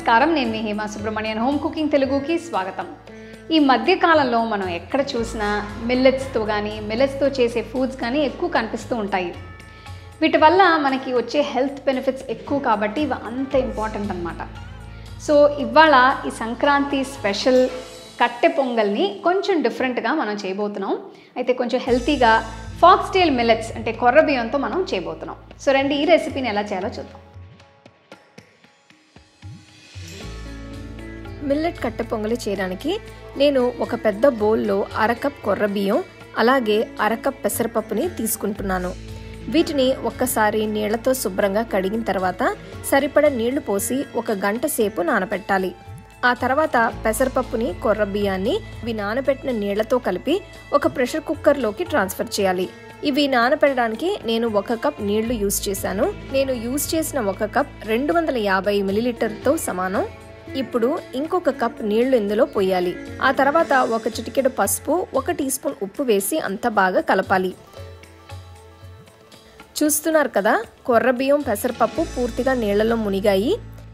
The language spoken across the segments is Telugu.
నమస్కారం నేను మీ హేమా సుబ్రహ్మణ్యన్ హోమ్ కుకింగ్ తెలుగుకి స్వాగతం ఈ మధ్య కాలంలో మనం ఎక్కడ చూసినా మిల్లెట్స్తో కానీ మిల్లెట్స్తో చేసే ఫుడ్స్ కానీ ఎక్కువ కనిపిస్తూ ఉంటాయి వీటి వల్ల మనకి వచ్చే హెల్త్ బెనిఫిట్స్ ఎక్కువ కాబట్టి ఇవి అంత ఇంపార్టెంట్ అనమాట సో ఇవాళ ఈ సంక్రాంతి స్పెషల్ కట్టె పొంగల్ని కొంచెం డిఫరెంట్గా మనం చేయబోతున్నాం అయితే కొంచెం హెల్తీగా ఫాక్స్టైల్ మిల్లెట్స్ అంటే కొర్ర బియ్యంతో మనం చేయబోతున్నాం సో రండి ఈ రెసిపీని ఎలా చేయాలో చూద్దాం మిల్లెట్ కట్టె పొంగలి చేయడానికి నేను ఒక పెద్ద బౌల్లో అరకప్ కొర్ర బియ్యం అలాగే అరకప్ పెసరపప్పుని తీసుకుంటున్నాను వీటిని ఒక్కసారి నీళ్లతో శుభ్రంగా కడిగిన తర్వాత సరిపడ నీళ్లు పోసి ఒక గంట సేపు నానబెట్టాలి ఆ తర్వాత పెసరపప్పుని కొర్ర బియ్యాన్ని ఇవి నానబెట్టిన నీళ్లతో కలిపి ఒక ప్రెషర్ కుక్కర్లోకి ట్రాన్స్ఫర్ చేయాలి ఇవి నానబెట్టడానికి నేను ఒక కప్ నీళ్లు యూస్ చేశాను నేను యూస్ చేసిన ఒక కప్ రెండు వందల యాభై మిలీలీటర్తో సమానం ఇప్పుడు ఇంకొక కప్ నీళ్లు ఇందులో పోయాలి ఆ తర్వాత ఒక చిటికెడు పసుపు ఒక టీ స్పూన్ ఉప్పు వేసి అంత బాగా కలపాలి చూస్తున్నారు కదా కొర్ర బియ్యం పెసరపప్పు పూర్తిగా నీళ్లలో మునిగాయి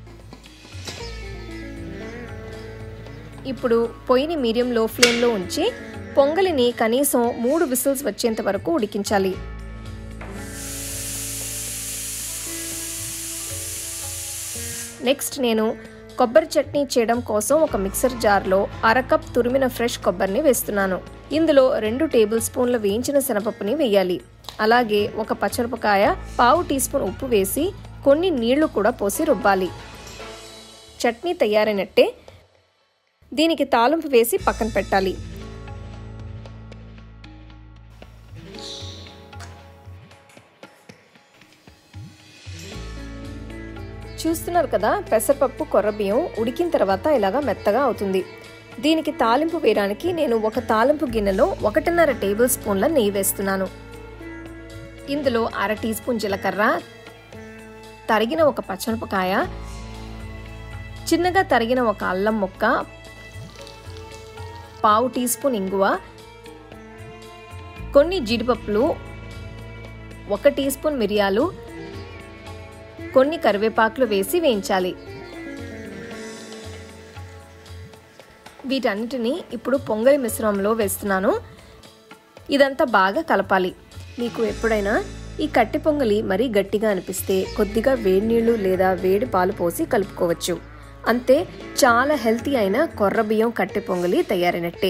ఇప్పుడు పొయ్యిని మీడియం లో ఫ్లేమ్లో ఉంచి పొంగలిని కనీసం మూడు విసిల్స్ వచ్చేంత వరకు ఉడికించాలి నెక్స్ట్ నేను కొబ్బరి చట్నీ చేయడం కోసం ఒక మిక్సర్ జార్లో అరకప్ తురిమిన ఫ్రెష్ కొబ్బరిని వేస్తున్నాను ఇందులో రెండు టేబుల్ స్పూన్ల వేయించిన శనపప్పుని వేయాలి అలాగే ఒక పచ్చమిరపకాయ పావు టీ స్పూన్ ఉప్పు వేసి కొన్ని నీళ్లు కూడా పోసి రుబ్బాలి చట్నీ తయారైనట్టే దీనికి తాలింపు వేసి పక్కన పెట్టాలి చూస్తున్నారు కదా పెసరపప్పు కొర్రబియ్యం ఉడికిన తర్వాత ఇలాగా మెత్తగా అవుతుంది దీనికి తాలింపు వేయడానికి నేను ఒక తాలింపు గిన్నెలో ఒకటిన్నర టేబుల్ స్పూన్ల నెయ్యి వేస్తున్నాను ఇందులో అర టీ స్పూన్ జీలకర్ర తరిగిన ఒక పచ్చమిరపకాయ చిన్నగా తరిగిన ఒక అల్లం ముక్క పావు టీ స్పూన్ ఇంగువ కొన్ని జీడిపప్పులు ఒక టీ స్పూన్ మిరియాలు కొన్ని కరివేపాకులు వేసి వేయించాలి వీటన్నిటిని ఇప్పుడు పొంగలి మిశ్రమంలో వేస్తున్నాను ఇదంతా బాగా కలపాలి మీకు ఎప్పుడైనా ఈ కట్టి పొంగలి మరీ గట్టిగా అనిపిస్తే కొద్దిగా వేడి నీళ్లు లేదా వేడి పాలు పోసి కలుపుకోవచ్చు అంతే చాలా హెల్తీ అయిన కొర్ర బియ్యం కట్టె పొంగలి తయారైనట్టే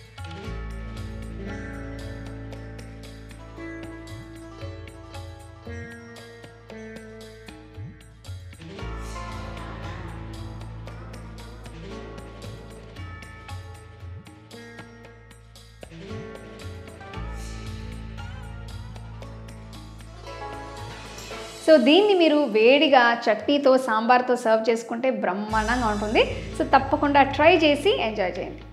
సో దీన్ని మీరు వేడిగా చట్నీతో సాంబార్తో సర్వ్ చేసుకుంటే బ్రహ్మాండంగా ఉంటుంది సో తప్పకుండా ట్రై చేసి ఎంజాయ్ చేయండి